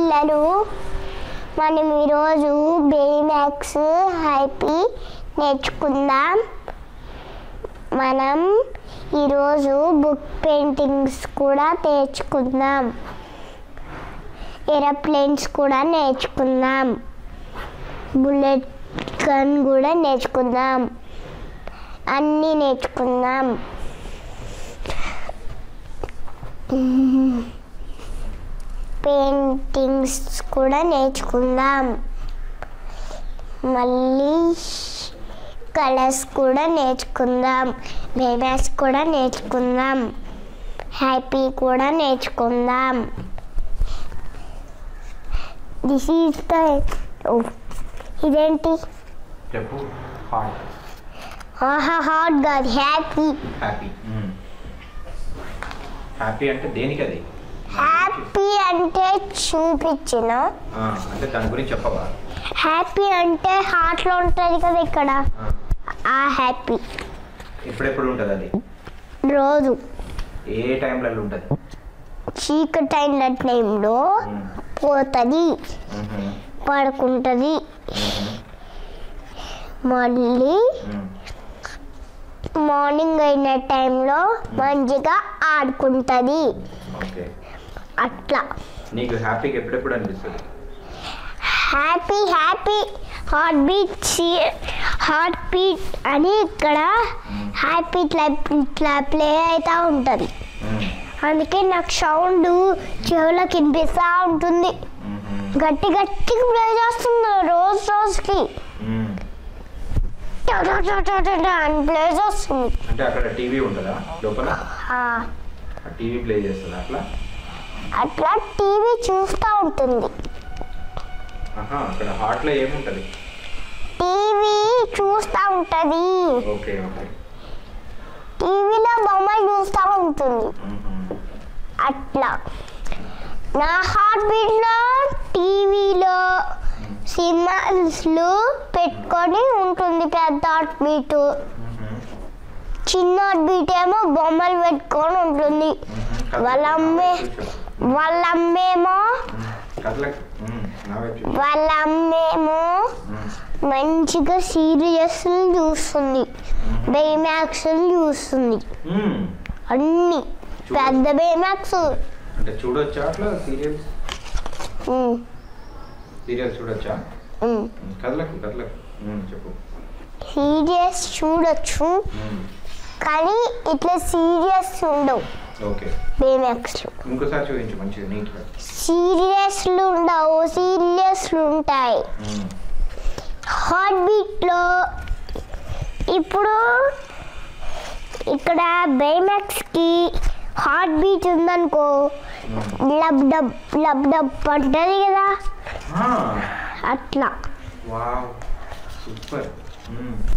పిల్లలు మనం ఈరోజు బేమాక్స్ హ్యాపీ నేర్చుకుందాం మనం ఈరోజు బుక్ పెయింటింగ్స్ కూడా నేర్చుకుందాం ఏరోప్లేన్స్ కూడా నేర్చుకుందాం బుల్లెట్ గన్ కూడా నేర్చుకుందాం అన్నీ నేర్చుకుందాం పెయింటింగ్స్ కూడా నేర్చుకుందాం మళ్ళీ కలర్స్ కూడా నేర్చుకుందాం బేబాస్ కూడా నేర్చుకుందాం హ్యాపీ కూడా నేర్చుకుందాం దిస్ ఈజ్ ద ఇదేంటి చెప్పు హార్ట్ ఆహా హాట్ కాదు హ్యాపీ హ్యాపీ హ్యాపీ అంటే దేనికి అది హ్యాపీ అంటే చూపించిన ఆ, అంటే దాని గురించి చెప్పవా హ్యాపీ అంటే హార్ట్లో ఉంటుంది కదా ఇక్కడ ఆ, ఆ హ్యాపీ ఎప్పుడెప్పుడు ఉంటుంది అది రోజు ఏ టైంలలో ఉంటుంది చీకటి అయిన టైంలో పోతుంది పడుకుంటుంది మళ్ళీ మార్నింగ్ అయిన టైంలో మంచిగా ఆడుకుంటుంది ఓకే అట్లా నీకు హ్యాపీగా ఎప్పుడెప్పుడు అనిపిస్తుంది happy happy heart beat heart beat అని ఇక్కడ హ్యాపీ ఇట్లా ఇట్లా ప్లే అవుతూ ఉంటుంది అందుకే నాకు సౌండ్ చెవులకు వినిపిస్తూ ఉంటుంది గట్టి గట్టిగా ప్లే చేస్తుంది రోజు రోజుకి టా టా టా టా టా టా అని ప్లే చేస్తుంది అంటే అక్కడ టీవీ ఉంటుందా లోపల ఆ, ఆ టీవీ ప్లే చేస్తుందా అట్లా అట్లా టీవీ చూస్తూ ఉంటుంది ఆహా అక్కడ హార్ట్లో ఏముంటుంది టీవీ చూస్తూ ఉంటుంది ఓకే ఓకే టీవీలో బొమ్మలు చూస్తూ ఉంటుంది అట్లా నా హార్ట్ బీట్లో టీవీలో సినిమాస్లు పెట్టుకొని ఉంటుంది పెద్ద హార్ట్ బీట్ చిన్న హార్ట్ బీట్ ఏమో బొమ్మలు పెట్టుకొని ఉంటుంది వాళ్ళ అమ్మే వాళ్ళ అమ్మేమో కథలకు నా వైపు చూడు. వాళ్ళ అమ్మేమో మ్మ్. మంచిగా సీరియస్ చూస్తుంది బేమాక్స్ చూస్తుంది మ్మ్. అన్ని పెద్ద బేమాక్స్ అంటే చూడొచ్చా అట్లా సీరియల్స్ సీరియల్స్ చూడొచ్చా కథలకు కథలకు మ్మ్, చెప్పు సీరియస్ చూడొచ్చు మ్మ్. కానీ ఇట్లా సీరియస్ ఉండవు ఓకే బేమాక్స్లో ఇంకోసారి చూపించు మంచిగా నీట్గా సీరియస్లు ఉండవు సీరియస్లు ఉంటాయి మ్మ్. హార్ట్ బీట్లో ఇప్పుడు ఇక్కడ బైమాక్స్కి హార్ట్ బీట్ ఉందనుకో మ్మ్. లబ్ డబ్ లబ్ డబ్ అంటది కదా ఆ, అట్లా వావ్ సూపర్ మ్మ్.